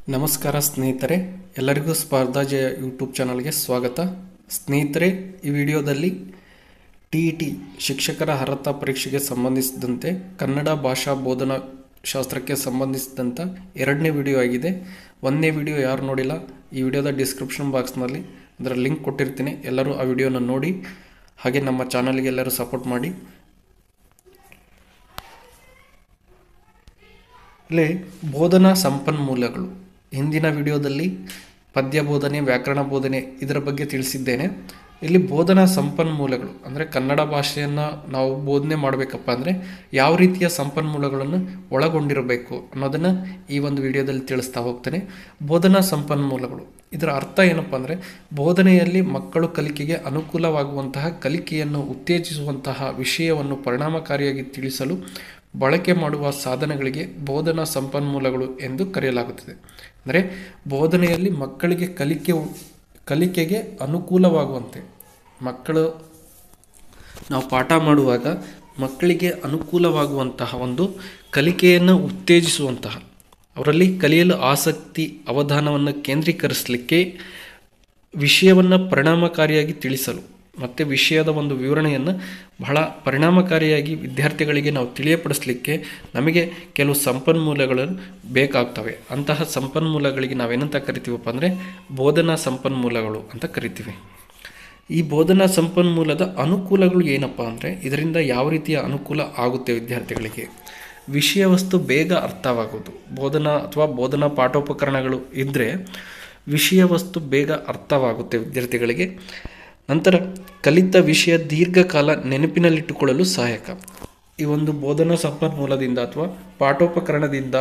ನಮಸ್ಕಾರ ಸ್ನೇಹಿತರೆ ಎಲ್ಲರಿಗೂ ಸ್ಪರ್ಧಾ ಜಯ ಯೂಟ್ಯೂಬ್ ಚಾನಲ್ಗೆ ಸ್ವಾಗತ ಸ್ನೇಹಿತರೆ ಈ ವಿಡಿಯೋದಲ್ಲಿ ಟಿ ಇ ಟಿ ಶಿಕ್ಷಕರ ಅರ್ಹತಾ ಪರೀಕ್ಷೆಗೆ ಸಂಬಂಧಿಸಿದಂತೆ ಕನ್ನಡ ಭಾಷಾ ಬೋಧನಾ ಶಾಸ್ತ್ರಕ್ಕೆ ಸಂಬಂಧಿಸಿದಂಥ ಎರಡನೇ ವಿಡಿಯೋ ಆಗಿದೆ ಒಂದನೇ ವಿಡಿಯೋ ಯಾರು ನೋಡಿಲ್ಲ ಈ ವಿಡಿಯೋದ ಡಿಸ್ಕ್ರಿಪ್ಷನ್ ಬಾಕ್ಸ್ನಲ್ಲಿ ಅದರ ಲಿಂಕ್ ಕೊಟ್ಟಿರ್ತೀನಿ ಎಲ್ಲರೂ ಆ ವಿಡಿಯೋನ ನೋಡಿ ಹಾಗೆ ನಮ್ಮ ಚಾನಲ್ಗೆ ಎಲ್ಲರೂ ಸಪೋರ್ಟ್ ಮಾಡಿ ಇಲ್ಲಿ ಬೋಧನಾ ಸಂಪನ್ಮೂಲಗಳು ಹಿಂದಿನ ವಿಡಿಯೋದಲ್ಲಿ ಪದ್ಯ ಬೋಧನೆ ವ್ಯಾಕರಣ ಬೋಧನೆ ಇದರ ಬಗ್ಗೆ ತಿಳಿಸಿದ್ದೇನೆ ಇಲ್ಲಿ ಬೋಧನಾ ಸಂಪನ್ಮೂಲಗಳು ಅಂದರೆ ಕನ್ನಡ ಭಾಷೆಯನ್ನು ನಾವು ಬೋಧನೆ ಮಾಡಬೇಕಪ್ಪ ಅಂದರೆ ಯಾವ ರೀತಿಯ ಸಂಪನ್ಮೂಲಗಳನ್ನು ಒಳಗೊಂಡಿರಬೇಕು ಅನ್ನೋದನ್ನು ಈ ಒಂದು ವಿಡಿಯೋದಲ್ಲಿ ತಿಳಿಸ್ತಾ ಹೋಗ್ತೇನೆ ಬೋಧನಾ ಸಂಪನ್ಮೂಲಗಳು ಇದರ ಅರ್ಥ ಏನಪ್ಪ ಅಂದರೆ ಬೋಧನೆಯಲ್ಲಿ ಮಕ್ಕಳು ಕಲಿಕೆಗೆ ಅನುಕೂಲವಾಗುವಂತಹ ಕಲಿಕೆಯನ್ನು ಉತ್ತೇಜಿಸುವಂತಹ ವಿಷಯವನ್ನು ಪರಿಣಾಮಕಾರಿಯಾಗಿ ತಿಳಿಸಲು ಬಳಕೆ ಮಾಡುವ ಸಾಧನಗಳಿಗೆ ಬೋಧನಾ ಸಂಪನ್ಮೂಲಗಳು ಎಂದು ಕರೆಯಲಾಗುತ್ತದೆ ಅಂದರೆ ಬೋಧನೆಯಲ್ಲಿ ಮಕ್ಕಳಿಗೆ ಕಲಿಕೆ ಕಲಿಕೆಗೆ ಅನುಕೂಲವಾಗುವಂತೆ ಮಕ್ಕಳು ನಾವು ಪಾಠ ಮಾಡುವಾಗ ಮಕ್ಕಳಿಗೆ ಅನುಕೂಲವಾಗುವಂತಹ ಒಂದು ಕಲಿಕೆಯನ್ನು ಉತ್ತೇಜಿಸುವಂತಹ ಅವರಲ್ಲಿ ಕಲಿಯಲು ಆಸಕ್ತಿ ಅವಧಾನವನ್ನು ಕೇಂದ್ರೀಕರಿಸಲಿಕ್ಕೆ ವಿಷಯವನ್ನು ಪರಿಣಾಮಕಾರಿಯಾಗಿ ತಿಳಿಸಲು ಮತ್ತು ವಿಷಯದ ಒಂದು ವಿವರಣೆಯನ್ನು ಬಹಳ ಪರಿಣಾಮಕಾರಿಯಾಗಿ ವಿದ್ಯಾರ್ಥಿಗಳಿಗೆ ನಾವು ತಿಳಿಯಪಡಿಸಲಿಕ್ಕೆ ನಮಗೆ ಕೆಲವು ಸಂಪನ್ಮೂಲಗಳು ಬೇಕಾಗ್ತವೆ ಅಂತಹ ಸಂಪನ್ಮೂಲಗಳಿಗೆ ನಾವೇನಂತ ಕರಿತೀವಪ್ಪ ಅಂದರೆ ಬೋಧನಾ ಸಂಪನ್ಮೂಲಗಳು ಅಂತ ಕರಿತೀವಿ ಈ ಬೋಧನಾ ಸಂಪನ್ಮೂಲದ ಅನುಕೂಲಗಳು ಏನಪ್ಪ ಅಂದರೆ ಇದರಿಂದ ಯಾವ ರೀತಿಯ ಅನುಕೂಲ ಆಗುತ್ತೆ ವಿದ್ಯಾರ್ಥಿಗಳಿಗೆ ವಿಷಯ ವಸ್ತು ಬೇಗ ಅರ್ಥವಾಗೋದು ಬೋಧನಾ ಅಥವಾ ಬೋಧನಾ ಪಾಠೋಪಕರಣಗಳು ಇದ್ದರೆ ವಿಷಯ ವಸ್ತು ಬೇಗ ಅರ್ಥವಾಗುತ್ತೆ ವಿದ್ಯಾರ್ಥಿಗಳಿಗೆ ನಂತರ ಕಲಿತ ವಿಷಯ ದೀರ್ಘಕಾಲ ನೆನಪಿನಲ್ಲಿಟ್ಟುಕೊಳ್ಳಲು ಸಹಾಯಕ ಈ ಒಂದು ಬೋಧನಾ ಸಂಪನ್ಮೂಲದಿಂದ ಅಥವಾ ಪಾಠೋಪಕರಣದಿಂದ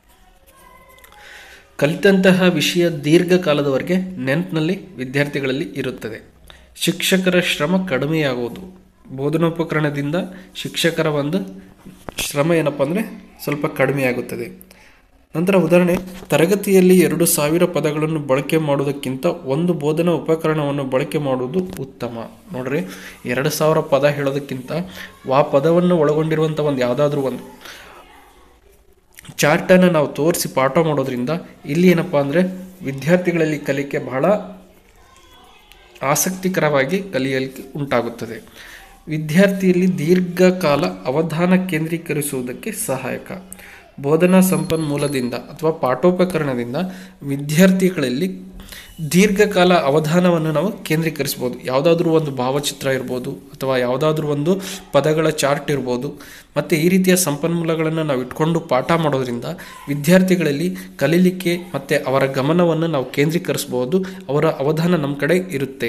ಕಲಿತಂತಹ ವಿಷಯ ದೀರ್ಘಕಾಲದವರೆಗೆ ನೆನಪಿನಲ್ಲಿ ವಿದ್ಯಾರ್ಥಿಗಳಲ್ಲಿ ಇರುತ್ತದೆ ಶಿಕ್ಷಕರ ಶ್ರಮ ಕಡಿಮೆಯಾಗುವುದು ಬೋಧನೋಪಕರಣದಿಂದ ಶಿಕ್ಷಕರ ಒಂದು ಶ್ರಮ ಏನಪ್ಪ ಅಂದರೆ ಸ್ವಲ್ಪ ಕಡಿಮೆಯಾಗುತ್ತದೆ ನಂತರ ಉದಾಹರಣೆ ತರಗತಿಯಲ್ಲಿ ಎರಡು ಸಾವಿರ ಪದಗಳನ್ನು ಬಳಕೆ ಮಾಡುವುದಕ್ಕಿಂತ ಒಂದು ಬೋಧನಾ ಉಪಕರಣವನ್ನು ಬಳಕೆ ಮಾಡುವುದು ಉತ್ತಮ ನೋಡ್ರಿ ಎರಡು ಸಾವಿರ ಪದ ಹೇಳೋದಕ್ಕಿಂತ ಆ ಪದವನ್ನು ಒಳಗೊಂಡಿರುವಂಥ ಒಂದು ಯಾವುದಾದ್ರೂ ಒಂದು ಚಾರ್ಟನ್ನು ನಾವು ತೋರಿಸಿ ಪಾಠ ಮಾಡೋದ್ರಿಂದ ಇಲ್ಲಿ ಏನಪ್ಪ ಅಂದರೆ ವಿದ್ಯಾರ್ಥಿಗಳಲ್ಲಿ ಕಲಿಕೆ ಬಹಳ ಆಸಕ್ತಿಕರವಾಗಿ ಕಲಿಯಲಿಕ್ಕೆ ಉಂಟಾಗುತ್ತದೆ ವಿದ್ಯಾರ್ಥಿಯಲ್ಲಿ ದೀರ್ಘಕಾಲ ಅವಧಾನ ಕೇಂದ್ರೀಕರಿಸುವುದಕ್ಕೆ ಸಹಾಯಕ ಬೋಧನಾ ಸಂಪನ್ಮೂಲದಿಂದ ಅಥವಾ ಪಾಠೋಪಕರಣದಿಂದ ವಿದ್ಯಾರ್ಥಿಗಳಲ್ಲಿ ದೀರ್ಘಕಾಲ ಅವಧಾನವನ್ನು ನಾವು ಕೇಂದ್ರೀಕರಿಸ್ಬೋದು ಯಾವುದಾದ್ರೂ ಒಂದು ಭಾವಚಿತ್ರ ಇರ್ಬೋದು ಅಥವಾ ಯಾವುದಾದ್ರೂ ಒಂದು ಪದಗಳ ಚಾರ್ಟ್ ಇರ್ಬೋದು ಮತ್ತು ಈ ರೀತಿಯ ಸಂಪನ್ಮೂಲಗಳನ್ನು ನಾವು ಇಟ್ಕೊಂಡು ಪಾಠ ಮಾಡೋದ್ರಿಂದ ವಿದ್ಯಾರ್ಥಿಗಳಲ್ಲಿ ಕಲೀಲಿಕ್ಕೆ ಮತ್ತು ಅವರ ಗಮನವನ್ನು ನಾವು ಕೇಂದ್ರೀಕರಿಸ್ಬೋದು ಅವರ ಅವಧಾನ ನಮ್ಮ ಕಡೆ ಇರುತ್ತೆ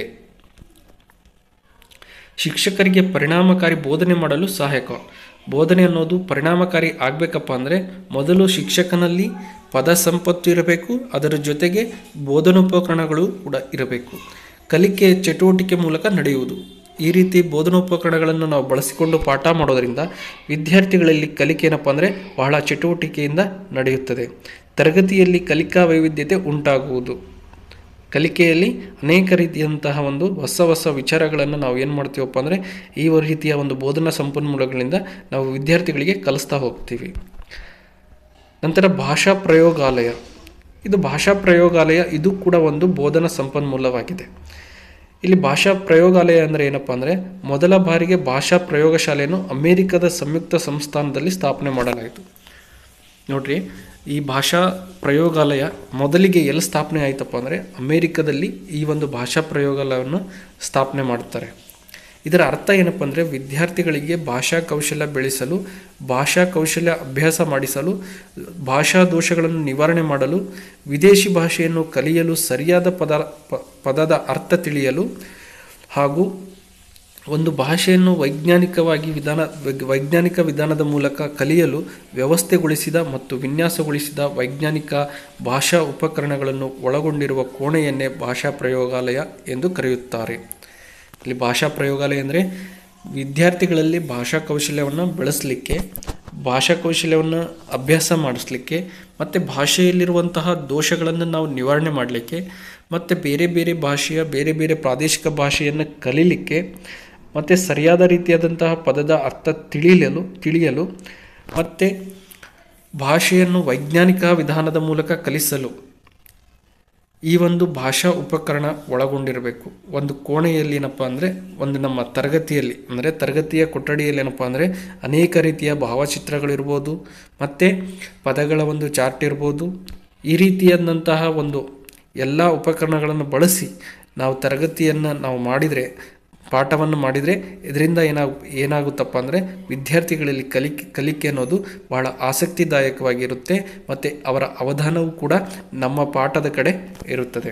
ಶಿಕ್ಷಕರಿಗೆ ಪರಿಣಾಮಕಾರಿ ಬೋಧನೆ ಮಾಡಲು ಸಹಾಯಕ ಬೋಧನೆ ಅನ್ನೋದು ಪರಿಣಾಮಕಾರಿ ಆಗಬೇಕಪ್ಪ ಅಂದರೆ ಮೊದಲು ಶಿಕ್ಷಕನಲ್ಲಿ ಪದ ಸಂಪತ್ತು ಇರಬೇಕು ಅದರ ಜೊತೆಗೆ ಬೋಧನೋಪಕರಣಗಳು ಕೂಡ ಇರಬೇಕು ಕಲಿಕೆ ಚಟುವಟಿಕೆ ಮೂಲಕ ನಡೆಯುವುದು ಈ ರೀತಿ ಬೋಧನೋಪಕರಣಗಳನ್ನು ನಾವು ಬಳಸಿಕೊಂಡು ಪಾಠ ಮಾಡೋದರಿಂದ ವಿದ್ಯಾರ್ಥಿಗಳಲ್ಲಿ ಕಲಿಕೆ ಏನಪ್ಪ ಅಂದರೆ ಬಹಳ ಚಟುವಟಿಕೆಯಿಂದ ನಡೆಯುತ್ತದೆ ತರಗತಿಯಲ್ಲಿ ಕಲಿಕಾ ವೈವಿಧ್ಯತೆ ಉಂಟಾಗುವುದು ಕಲಿಕೆಯಲ್ಲಿ ಅನೇಕ ರೀತಿಯಂತಹ ಒಂದು ಹೊಸ ಹೊಸ ವಿಚಾರಗಳನ್ನು ನಾವು ಏನು ಮಾಡ್ತೀವಪ್ಪ ಅಂದರೆ ಈ ರೀತಿಯ ಒಂದು ಬೋಧನಾ ಸಂಪನ್ಮೂಲಗಳಿಂದ ನಾವು ವಿದ್ಯಾರ್ಥಿಗಳಿಗೆ ಕಲಿಸ್ತಾ ಹೋಗ್ತೀವಿ ನಂತರ ಭಾಷಾ ಪ್ರಯೋಗಾಲಯ ಇದು ಭಾಷಾ ಪ್ರಯೋಗಾಲಯ ಇದು ಕೂಡ ಒಂದು ಬೋಧನಾ ಸಂಪನ್ಮೂಲವಾಗಿದೆ ಇಲ್ಲಿ ಭಾಷಾ ಪ್ರಯೋಗಾಲಯ ಅಂದರೆ ಏನಪ್ಪ ಅಂದರೆ ಮೊದಲ ಬಾರಿಗೆ ಭಾಷಾ ಪ್ರಯೋಗಶಾಲೆಯನ್ನು ಅಮೆರಿಕದ ಸಂಯುಕ್ತ ಸಂಸ್ಥಾನದಲ್ಲಿ ಸ್ಥಾಪನೆ ಮಾಡಲಾಯಿತು ನೋಡ್ರಿ ಈ ಭಾಷಾ ಪ್ರಯೋಗಾಲಯ ಮೊದಲಿಗೆ ಎಲ್ಲಿ ಸ್ಥಾಪನೆ ಆಯ್ತಪ್ಪ ಅಂದರೆ ಅಮೇರಿಕದಲ್ಲಿ ಈ ಒಂದು ಭಾಷಾ ಪ್ರಯೋಗಾಲಯವನ್ನು ಸ್ಥಾಪನೆ ಮಾಡ್ತಾರೆ ಇದರ ಅರ್ಥ ಏನಪ್ಪ ಅಂದರೆ ವಿದ್ಯಾರ್ಥಿಗಳಿಗೆ ಭಾಷಾ ಕೌಶಲ್ಯ ಬೆಳೆಸಲು ಭಾಷಾ ಕೌಶಲ್ಯ ಅಭ್ಯಾಸ ಮಾಡಿಸಲು ಭಾಷಾ ದೋಷಗಳನ್ನು ನಿವಾರಣೆ ಮಾಡಲು ವಿದೇಶಿ ಭಾಷೆಯನ್ನು ಕಲಿಯಲು ಸರಿಯಾದ ಪದ ಪದದ ಅರ್ಥ ತಿಳಿಯಲು ಹಾಗೂ ಒಂದು ಭಾಷೆಯನ್ನು ವೈಜ್ಞಾನಿಕವಾಗಿ ವಿಧಾನ ವೈಜ್ಞಾನಿಕ ವಿಧಾನದ ಮೂಲಕ ಕಲಿಯಲು ವ್ಯವಸ್ಥೆಗೊಳಿಸಿದ ಮತ್ತು ವಿನ್ಯಾಸಗೊಳಿಸಿದ ವೈಜ್ಞಾನಿಕ ಭಾಷಾ ಉಪಕರಣಗಳನ್ನು ಒಳಗೊಂಡಿರುವ ಕೋಣೆಯನ್ನೇ ಭಾಷಾ ಪ್ರಯೋಗಾಲಯ ಎಂದು ಕರೆಯುತ್ತಾರೆ ಇಲ್ಲಿ ಭಾಷಾ ಪ್ರಯೋಗಾಲಯ ಅಂದರೆ ವಿದ್ಯಾರ್ಥಿಗಳಲ್ಲಿ ಭಾಷಾ ಕೌಶಲ್ಯವನ್ನು ಬೆಳೆಸಲಿಕ್ಕೆ ಭಾಷಾ ಕೌಶಲ್ಯವನ್ನು ಅಭ್ಯಾಸ ಮಾಡಿಸ್ಲಿಕ್ಕೆ ಮತ್ತು ಭಾಷೆಯಲ್ಲಿರುವಂತಹ ದೋಷಗಳನ್ನು ನಾವು ನಿವಾರಣೆ ಮಾಡಲಿಕ್ಕೆ ಮತ್ತು ಬೇರೆ ಬೇರೆ ಭಾಷೆಯ ಬೇರೆ ಬೇರೆ ಪ್ರಾದೇಶಿಕ ಭಾಷೆಯನ್ನು ಕಲೀಲಿಕ್ಕೆ ಮತ್ತು ಸರಿಯಾದ ರೀತಿಯಾದಂತಹ ಪದದ ಅರ್ಥ ತಿಳಿಯಲು ತಿಳಿಯಲು ಮತ್ತು ಭಾಷೆಯನ್ನು ವೈಜ್ಞಾನಿಕ ವಿಧಾನದ ಮೂಲಕ ಕಲಿಸಲು ಈ ಒಂದು ಭಾಷಾ ಉಪಕರಣ ಒಳಗೊಂಡಿರಬೇಕು ಒಂದು ಕೋಣೆಯಲ್ಲಿ ಏನಪ್ಪ ಅಂದರೆ ಒಂದು ನಮ್ಮ ತರಗತಿಯಲ್ಲಿ ಅಂದರೆ ತರಗತಿಯ ಕೊಠಡಿಯಲ್ಲಿ ಏನಪ್ಪ ಅಂದರೆ ಅನೇಕ ರೀತಿಯ ಭಾವಚಿತ್ರಗಳಿರ್ಬೋದು ಮತ್ತು ಪದಗಳ ಒಂದು ಚಾರ್ಟ್ ಇರ್ಬೋದು ಈ ರೀತಿಯಾದಂತಹ ಒಂದು ಎಲ್ಲ ಉಪಕರಣಗಳನ್ನು ಬಳಸಿ ನಾವು ತರಗತಿಯನ್ನು ನಾವು ಮಾಡಿದರೆ ಪಾಠವನ್ನು ಮಾಡಿದರೆ ಇದರಿಂದ ಏನಾಗ ಏನಾಗುತ್ತಪ್ಪ ಅಂದರೆ ವಿದ್ಯಾರ್ಥಿಗಳಲ್ಲಿ ಕಲಿಕೆ ಕಲಿಕೆ ಅನ್ನೋದು ಬಹಳ ಆಸಕ್ತಿದಾಯಕವಾಗಿರುತ್ತೆ ಮತ್ತು ಅವರ ಅವಧಾನವೂ ಕೂಡ ನಮ್ಮ ಪಾಠದ ಕಡೆ ಇರುತ್ತದೆ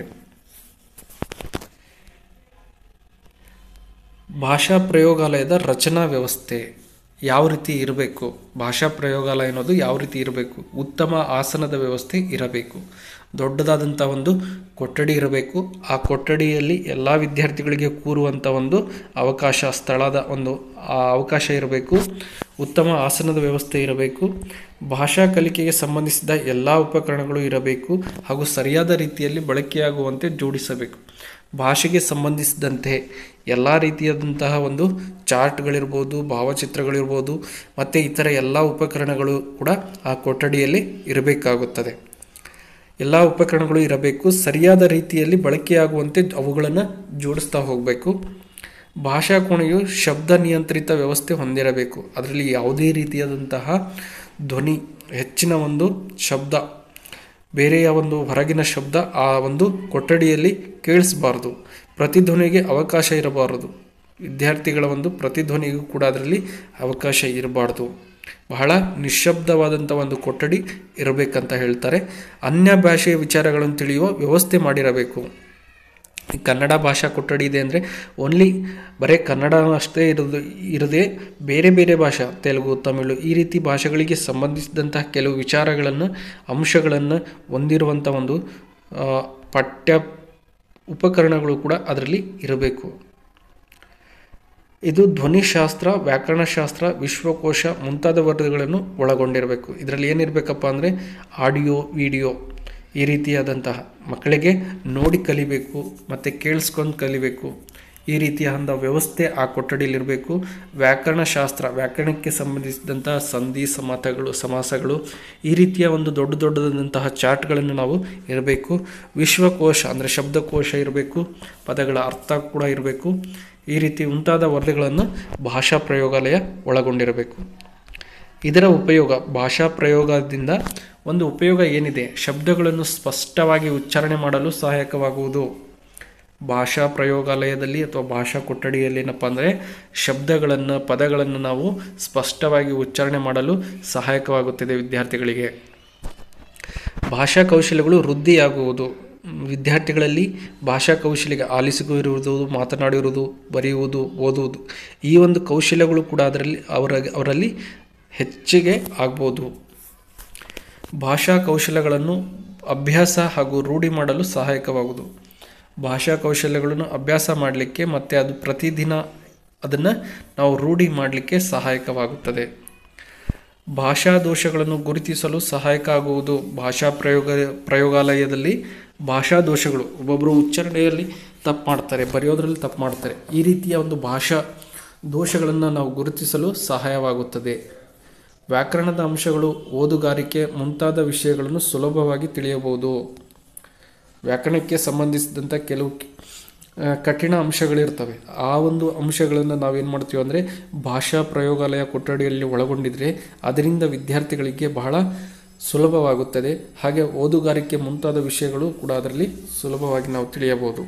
ಭಾಷಾ ಪ್ರಯೋಗಾಲಯದ ರಚನಾ ವ್ಯವಸ್ಥೆ ಯಾವ ರೀತಿ ಇರಬೇಕು ಭಾಷಾ ಪ್ರಯೋಗಾಲಯ ಅನ್ನೋದು ಯಾವ ರೀತಿ ಇರಬೇಕು ಉತ್ತಮ ಆಸನದ ವ್ಯವಸ್ಥೆ ಇರಬೇಕು ದೊಡ್ಡದಾದಂಥ ಒಂದು ಕೊಠಡಿ ಇರಬೇಕು ಆ ಕೊಠಡಿಯಲ್ಲಿ ಎಲ್ಲ ವಿದ್ಯಾರ್ಥಿಗಳಿಗೆ ಕೂರುವಂಥ ಒಂದು ಅವಕಾಶ ಸ್ಥಳದ ಒಂದು ಆ ಅವಕಾಶ ಇರಬೇಕು ಉತ್ತಮ ಆಸನದ ವ್ಯವಸ್ಥೆ ಇರಬೇಕು ಭಾಷಾ ಕಲಿಕೆಗೆ ಸಂಬಂಧಿಸಿದ ಎಲ್ಲ ಉಪಕರಣಗಳು ಇರಬೇಕು ಹಾಗೂ ಸರಿಯಾದ ರೀತಿಯಲ್ಲಿ ಬಳಕೆಯಾಗುವಂತೆ ಜೋಡಿಸಬೇಕು ಭಾಷೆಗೆ ಸಂಬಂಧಿಸಿದಂತೆ ಎಲ್ಲ ರೀತಿಯಾದಂತಹ ಒಂದು ಚಾರ್ಟ್ಗಳಿರ್ಬೋದು ಭಾವಚಿತ್ರಗಳಿರ್ಬೋದು ಮತ್ತು ಇತರ ಎಲ್ಲ ಉಪಕರಣಗಳು ಕೂಡ ಆ ಕೊಠಡಿಯಲ್ಲಿ ಇರಬೇಕಾಗುತ್ತದೆ ಎಲ್ಲ ಉಪಕರಣಗಳು ಇರಬೇಕು ಸರಿಯಾದ ರೀತಿಯಲ್ಲಿ ಬಳಕೆಯಾಗುವಂತೆ ಅವುಗಳನ್ನು ಜೋಡಿಸ್ತಾ ಹೋಗಬೇಕು ಭಾಷಾ ಕೋಣೆಯು ಶಬ್ದ ನಿಯಂತ್ರಿತ ವ್ಯವಸ್ಥೆ ಹೊಂದಿರಬೇಕು ಅದರಲ್ಲಿ ಯಾವುದೇ ರೀತಿಯಾದಂತಹ ಧ್ವನಿ ಹೆಚ್ಚಿನ ಒಂದು ಶಬ್ದ ಬೇರೆಯ ಒಂದು ಹೊರಗಿನ ಶಬ್ದ ಆ ಒಂದು ಕೊಠಡಿಯಲ್ಲಿ ಕೇಳಿಸಬಾರ್ದು ಪ್ರತಿಧ್ವನಿಗೆ ಅವಕಾಶ ಇರಬಾರದು ವಿದ್ಯಾರ್ಥಿಗಳ ಒಂದು ಪ್ರತಿಧ್ವನಿಗೂ ಕೂಡ ಅದರಲ್ಲಿ ಅವಕಾಶ ಇರಬಾರ್ದು ಬಹಳ ನಿಶ್ಶಬ್ದವಾದಂಥ ಒಂದು ಕೊಠಡಿ ಇರಬೇಕಂತ ಹೇಳ್ತಾರೆ ಅನ್ಯ ಭಾಷೆಯ ವಿಚಾರಗಳನ್ನು ತಿಳಿಯುವ ವ್ಯವಸ್ಥೆ ಮಾಡಿರಬೇಕು ಈ ಕನ್ನಡ ಭಾಷಾ ಕೊಠಡಿ ಇದೆ ಅಂದರೆ ಓನ್ಲಿ ಬರೀ ಕನ್ನಡ ಅಷ್ಟೇ ಇರೋದು ಇರದೆ ಬೇರೆ ಬೇರೆ ಭಾಷಾ ತೆಲುಗು ತಮಿಳು ಈ ರೀತಿ ಭಾಷೆಗಳಿಗೆ ಸಂಬಂಧಿಸಿದಂತಹ ಕೆಲವು ವಿಚಾರಗಳನ್ನು ಅಂಶಗಳನ್ನು ಹೊಂದಿರುವಂಥ ಒಂದು ಆ, ಪಠ್ಯ ಉಪಕರಣಗಳು ಕೂಡ ಅದರಲ್ಲಿ ಇರಬೇಕು ಇದು ಧ್ವನಿಶಾಸ್ತ್ರ ವ್ಯಾಕರಣಶಾಸ್ತ್ರ ವಿಶ್ವಕೋಶ ಮುಂತಾದ ವರ್ಗಗಳನ್ನು ಒಳಗೊಂಡಿರಬೇಕು ಇದರಲ್ಲಿ ಏನಿರಬೇಕಪ್ಪ ಅಂದರೆ ಆಡಿಯೋ ವಿಡಿಯೋ ಈ ರೀತಿಯಾದಂತಹ ಮಕ್ಕಳಿಗೆ ನೋಡಿ ಕಲಿಬೇಕು ಮತ್ತು ಕೇಳಿಸ್ಕೊಂಡು ಕಲಿಬೇಕು ಈ ರೀತಿಯಾದ ವ್ಯವಸ್ಥೆ ಆ ಕೊಠಡಿಯಲ್ಲಿರಬೇಕು ವ್ಯಾಕರಣಶಾಸ್ತ್ರ ವ್ಯಾಕರಣಕ್ಕೆ ಸಂಬಂಧಿಸಿದಂತಹ ಸಂಧಿ ಸಮಾಸಗಳು ಸಮಾಸಗಳು ಈ ರೀತಿಯ ಒಂದು ದೊಡ್ಡ ದೊಡ್ಡದಾದಂತಹ ಚಾರ್ಟ್ಗಳನ್ನು ನಾವು ಇರಬೇಕು ವಿಶ್ವಕೋಶ ಅಂದರೆ ಶಬ್ದಕೋಶ ಇರಬೇಕು ಪದಗಳ ಅರ್ಥ ಕೂಡ ಇರಬೇಕು ಈ ರೀತಿ ಮುಂತಾದ ವರದಿಗಳನ್ನು ಭಾಷಾ ಪ್ರಯೋಗಾಲಯ ಒಳಗೊಂಡಿರಬೇಕು ಇದರ ಉಪಯೋಗ ಭಾಷಾ ಪ್ರಯೋಗದಿಂದ ಒಂದು ಉಪಯೋಗ ಏನಿದೆ ಶಬ್ದಗಳನ್ನು ಸ್ಪಷ್ಟವಾಗಿ ಉಚ್ಚಾರಣೆ ಮಾಡಲು ಸಹಾಯಕವಾಗುವುದು ಭಾಷಾ ಪ್ರಯೋಗಾಲಯದಲ್ಲಿ ಅಥವಾ ಭಾಷಾ ಕೊಠಡಿಯಲ್ಲಿ ಏನಪ್ಪ ಅಂದರೆ ಶಬ್ದಗಳನ್ನು ಪದಗಳನ್ನು ನಾವು ಸ್ಪಷ್ಟವಾಗಿ ಉಚ್ಚಾರಣೆ ಮಾಡಲು ಸಹಾಯಕವಾಗುತ್ತದೆ ವಿದ್ಯಾರ್ಥಿಗಳಿಗೆ ಭಾಷಾ ಕೌಶಲ್ಯಗಳು ವೃದ್ಧಿಯಾಗುವುದು ವಿದ್ಯಾರ್ಥಿಗಳಲ್ಲಿ ಭಾಷಾ ಕೌಶಲ್ಯ ಆಲಿಸಿರುವುದು ಮಾತನಾಡಿರುವುದು ಬರೆಯುವುದು ಓದುವುದು ಈ ಒಂದು ಕೌಶಲ್ಯಗಳು ಕೂಡ ಅದರಲ್ಲಿ ಅವರ ಅವರಲ್ಲಿ ಹೆಚ್ಚಿಗೆ ಆಗ್ಬೋದು ಭಾಷಾ ಕೌಶಲ್ಯಗಳನ್ನು ಅಭ್ಯಾಸ ಹಾಗೂ ರೂಢಿ ಮಾಡಲು ಸಹಾಯಕವಾಗುವುದು ಭಾಷಾ ಕೌಶಲ್ಯಗಳನ್ನು ಅಭ್ಯಾಸ ಮಾಡಲಿಕ್ಕೆ ಮತ್ತು ಅದು ಪ್ರತಿದಿನ ಅದನ್ನು ನಾವು ರೂಢಿ ಮಾಡಲಿಕ್ಕೆ ಸಹಾಯಕವಾಗುತ್ತದೆ ಭಾಷಾ ದೋಷಗಳನ್ನು ಗುರುತಿಸಲು ಸಹಾಯಕ ಆಗುವುದು ಭಾಷಾ ಪ್ರಯೋಗ ಪ್ರಯೋಗಾಲಯದಲ್ಲಿ ಭಾಷಾ ದೋಷಗಳು ಒಬ್ಬೊಬ್ಬರು ಉಚ್ಚಾರಣೆಯಲ್ಲಿ ತಪ್ಪು ಮಾಡ್ತಾರೆ ಬರೆಯೋದ್ರಲ್ಲಿ ತಪ್ಪು ಮಾಡ್ತಾರೆ ಈ ರೀತಿಯ ಒಂದು ಭಾಷಾ ದೋಷಗಳನ್ನು ನಾವು ಗುರುತಿಸಲು ಸಹಾಯವಾಗುತ್ತದೆ ವ್ಯಾಕರಣದ ಅಂಶಗಳು ಓದುಗಾರಿಕೆ ಮುಂತಾದ ವಿಷಯಗಳನ್ನು ಸುಲಭವಾಗಿ ತಿಳಿಯಬಹುದು ವ್ಯಾಕರಣಕ್ಕೆ ಸಂಬಂಧಿಸಿದಂಥ ಕೆಲವು ಆ, ಕಠಿಣ ಅಂಶಗಳಿರ್ತವೆ ಆ ಒಂದು ಅಂಶಗಳನ್ನು ನಾವೇನು ಮಾಡ್ತೀವಿ ಅಂದರೆ ಭಾಷಾ ಪ್ರಯೋಗಾಲಯ ಕೊಠಡಿಯಲ್ಲಿ ಒಳಗೊಂಡಿದ್ರೆ ಅದರಿಂದ ವಿದ್ಯಾರ್ಥಿಗಳಿಗೆ ಬಹಳ ಸುಲಭವಾಗುತ್ತದೆ ಹಾಗೆ ಓದುಗಾರಿಕೆ ಮುಂತಾದ ವಿಷಯಗಳು ಕೂಡ ಅದರಲ್ಲಿ ಸುಲಭವಾಗಿ ನಾವು ತಿಳಿಯಬಹುದು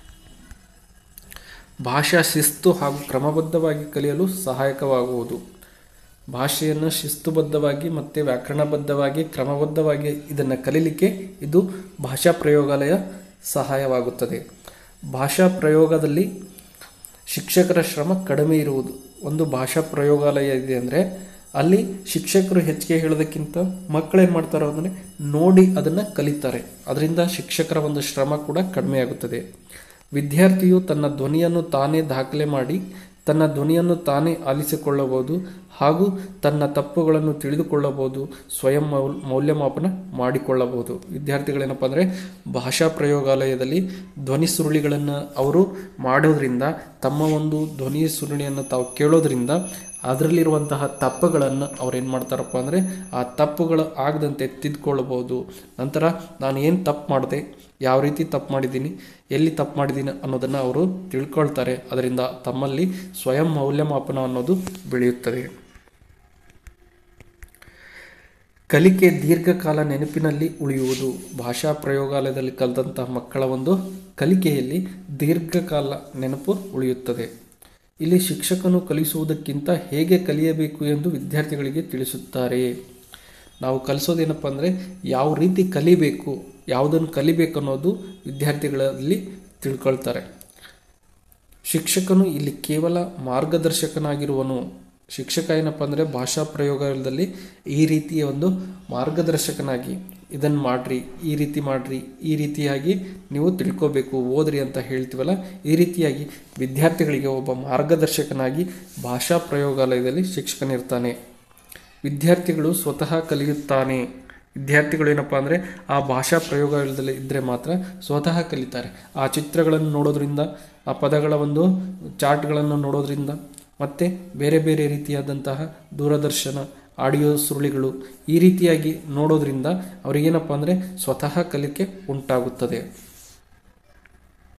ಭಾಷಾ ಶಿಸ್ತು ಹಾಗೂ ಕ್ರಮಬದ್ಧವಾಗಿ ಕಲಿಯಲು ಸಹಾಯಕವಾಗುವುದು ಭಾಷೆಯನ್ನು ಶಿಸ್ತುಬದ್ಧವಾಗಿ ಮತ್ತು ವ್ಯಾಕರಣಬದ್ಧವಾಗಿ ಕ್ರಮಬದ್ಧವಾಗಿ ಇದನ್ನು ಕಲೀಲಿಕ್ಕೆ ಇದು ಭಾಷಾ ಪ್ರಯೋಗಾಲಯ ಸಹಾಯವಾಗುತ್ತದೆ ಭಾಷಾ ಪ್ರಯೋಗದಲ್ಲಿ ಶಿಕ್ಷಕರ ಶ್ರಮ ಕಡಿಮೆ ಇರುವುದು ಒಂದು ಭಾಷಾ ಪ್ರಯೋಗಾಲಯ ಇದೆ ಅಂದರೆ ಅಲ್ಲಿ ಶಿಕ್ಷಕರು ಹೆಚ್ಚಿಗೆ ಹೇಳೋದಕ್ಕಿಂತ ಮಕ್ಕಳೇನು ಮಾಡ್ತಾರೆ ಅಂದರೆ ನೋಡಿ ಅದನ್ನು ಕಲಿತಾರೆ ಅದರಿಂದ ಶಿಕ್ಷಕರ ಒಂದು ಶ್ರಮ ಕೂಡ ಕಡಿಮೆ ಆಗುತ್ತದೆ ವಿದ್ಯಾರ್ಥಿಯು ತನ್ನ ಧ್ವನಿಯನ್ನು ತಾನೇ ದಾಖಲೆ ಮಾಡಿ ತನ್ನ ಧ್ವನಿಯನ್ನು ತಾನೇ ಆಲಿಸಿಕೊಳ್ಳಬಹುದು ಹಾಗೂ ತನ್ನ ತಪ್ಪುಗಳನ್ನು ತಿಳಿದುಕೊಳ್ಳಬಹುದು ಸ್ವಯಂ ಮೌಲ್ ಮೌಲ್ಯಮಾಪನ ಮಾಡಿಕೊಳ್ಳಬಹುದು ವಿದ್ಯಾರ್ಥಿಗಳೇನಪ್ಪ ಅಂದರೆ ಭಾಷಾ ಪ್ರಯೋಗಾಲಯದಲ್ಲಿ ಧ್ವನಿ ಸುರುಳಿಗಳನ್ನು ಅವರು ಮಾಡೋದ್ರಿಂದ ತಮ್ಮ ಒಂದು ಧ್ವನಿ ಸುರುಳಿಯನ್ನು ತಾವು ಕೇಳೋದ್ರಿಂದ ಅದರಲ್ಲಿರುವಂತಹ ತಪ್ಪುಗಳನ್ನು ಅವ್ರು ಏನು ಮಾಡ್ತಾರಪ್ಪ ಅಂದರೆ ಆ ತಪ್ಪುಗಳು ಆಗದಂತೆ ತಿದ್ದುಕೊಳ್ಬೋದು ನಂತರ ನಾನು ಏನು ತಪ್ಪು ಮಾಡಿದೆ ಯಾವ ರೀತಿ ತಪ್ಪು ಮಾಡಿದ್ದೀನಿ ಎಲ್ಲಿ ತಪ್ಪು ಮಾಡಿದ್ದೀನಿ ಅನ್ನೋದನ್ನು ಅವರು ತಿಳ್ಕೊಳ್ತಾರೆ ಅದರಿಂದ ತಮ್ಮಲ್ಲಿ ಸ್ವಯಂ ಮೌಲ್ಯಮಾಪನ ಅನ್ನೋದು ಬೆಳೆಯುತ್ತದೆ ಕಲಿಕೆ ದೀರ್ಘಕಾಲ ನೆನಪಿನಲ್ಲಿ ಉಳಿಯುವುದು ಭಾಷಾ ಪ್ರಯೋಗಾಲಯದಲ್ಲಿ ಕಲಿತಂತಹ ಮಕ್ಕಳ ಒಂದು ಕಲಿಕೆಯಲ್ಲಿ ದೀರ್ಘಕಾಲ ನೆನಪು ಉಳಿಯುತ್ತದೆ ಇಲ್ಲಿ ಶಿಕ್ಷಕನು ಕಲಿಸುವುದಕ್ಕಿಂತ ಹೇಗೆ ಕಲಿಯಬೇಕು ಎಂದು ವಿದ್ಯಾರ್ಥಿಗಳಿಗೆ ತಿಳಿಸುತ್ತಾರೆ ನಾವು ಕಲಿಸೋದೇನಪ್ಪ ಅಂದರೆ ಯಾವ ರೀತಿ ಕಲಿಬೇಕು ಯಾವುದನ್ನು ಕಲಿಬೇಕು ಅನ್ನೋದು ವಿದ್ಯಾರ್ಥಿಗಳಲ್ಲಿ ತಿಳ್ಕೊಳ್ತಾರೆ ಶಿಕ್ಷಕನು ಇಲ್ಲಿ ಕೇವಲ ಮಾರ್ಗದರ್ಶಕನಾಗಿರುವನು ಶಿಕ್ಷಕ ಏನಪ್ಪ ಅಂದರೆ ಭಾಷಾ ಪ್ರಯೋಗದಲ್ಲಿ ಈ ರೀತಿಯ ಒಂದು ಮಾರ್ಗದರ್ಶಕನಾಗಿ ಇದನ್ನು ಮಾಡ್ರಿ ಈ ರೀತಿ ಮಾಡ್ರಿ ಈ ರೀತಿಯಾಗಿ ನೀವು ತಿಳ್ಕೋಬೇಕು ಓದ್ರಿ ಅಂತ ಹೇಳ್ತೀವಲ್ಲ ಈ ರೀತಿಯಾಗಿ ವಿದ್ಯಾರ್ಥಿಗಳಿಗೆ ಒಬ್ಬ ಮಾರ್ಗದರ್ಶಕನಾಗಿ ಭಾಷಾ ಪ್ರಯೋಗಾಲಯದಲ್ಲಿ ಶಿಕ್ಷಕನಿರ್ತಾನೆ ವಿದ್ಯಾರ್ಥಿಗಳು ಸ್ವತಃ ಕಲಿಯುತ್ತಾನೆ ವಿದ್ಯಾರ್ಥಿಗಳು ಏನಪ್ಪ ಅಂದರೆ ಆ ಭಾಷಾ ಪ್ರಯೋಗಾಲಯದಲ್ಲಿ ಇದ್ದರೆ ಮಾತ್ರ ಸ್ವತಃ ಕಲಿತಾರೆ ಆ ಚಿತ್ರಗಳನ್ನು ನೋಡೋದ್ರಿಂದ ಆ ಪದಗಳ ಒಂದು ಚಾರ್ಟ್ಗಳನ್ನು ನೋಡೋದ್ರಿಂದ ಮತ್ತು ಬೇರೆ ಬೇರೆ ರೀತಿಯಾದಂತಹ ದೂರದರ್ಶನ ಆಡಿಯೋ ಸುರುಳಿಗಳು ಈ ರೀತಿಯಾಗಿ ನೋಡೋದ್ರಿಂದ ಅವರಿಗೇನಪ್ಪ ಅಂದರೆ ಸ್ವತಃ ಕಲಿಕೆ ಉಂಟಾಗುತ್ತದೆ